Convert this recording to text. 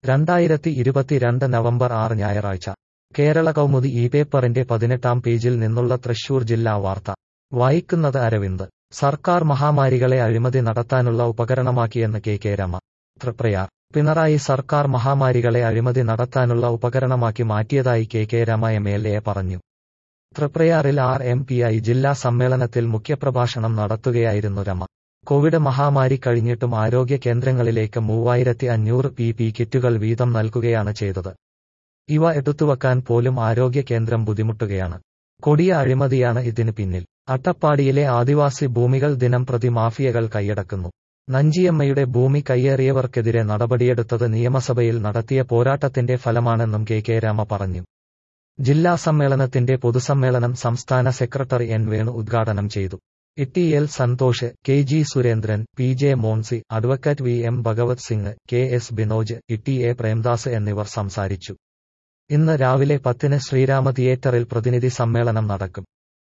രണ്ടായിരത്തി ഇരുപത്തിരണ്ട് നവംബർ ആറ് ഞായറാഴ്ച കേരള കൗമുദി ഈ പേപ്പറിന്റെ പതിനെട്ടാം പേജിൽ നിന്നുള്ള തൃശൂർ ജില്ലാ വാർത്ത വായിക്കുന്നത് അരവിന്ദ് സർക്കാർ മഹാമാരികളെ അഴിമതി നടത്താനുള്ള ഉപകരണമാക്കിയെന്ന് കെ കെ രമ തൃപ്രയാർ പിണറായി സർക്കാർ മഹാമാരികളെ അഴിമതി നടത്താനുള്ള ഉപകരണമാക്കി മാറ്റിയതായി K K Rema M L A പറഞ്ഞു തൃപ്രയാറിൽ ആർ എം പി ഐ ജില്ലാ സമ്മേളനത്തിൽ മുഖ്യപ്രഭാഷണം നടത്തുകയായിരുന്നു രമ കോവിഡ് മഹാമാരി കഴിഞ്ഞിട്ടും ആരോഗ്യ കേന്ദ്രങ്ങളിലേക്ക് മൂവായിരത്തി അഞ്ഞൂറ് പി പി കിറ്റുകൾ വീതം നൽകുകയാണ് ചെയ്തത് ഇവ എടുത്തുവെക്കാൻ പോലും ആരോഗ്യ കേന്ദ്രം ബുദ്ധിമുട്ടുകയാണ് കൊടിയ അഴിമതിയാണ് ഇതിന് പിന്നിൽ അട്ടപ്പാടിയിലെ ആദിവാസി ഭൂമികൾ ദിനം പ്രതി മാഫിയകൾ കൈയടക്കുന്നു നഞ്ചിയമ്മയുടെ ഭൂമി കയ്യേറിയവർക്കെതിരെ നടപടിയെടുത്തത് നിയമസഭയിൽ നടത്തിയ പോരാട്ടത്തിന്റെ ഫലമാണെന്നും കെ കെ രാമ പറഞ്ഞു ജില്ലാ സമ്മേളനത്തിന്റെ പൊതുസമ്മേളനം സംസ്ഥാന സെക്രട്ടറി എൻ വേണു ഉദ്ഘാടനം ചെയ്തു E L Santhosh K G Surendran P J Moncy advocate V M Bhagavath Singh K S Binoj E A Premdas എന്നിവർ സംസാരിച്ചു ഇന്ന് രാവിലെ പത്തിന് ശ്രീരാമ തിയേറ്ററിൽ പ്രതിനിധി സമ്മേളനം നടക്കും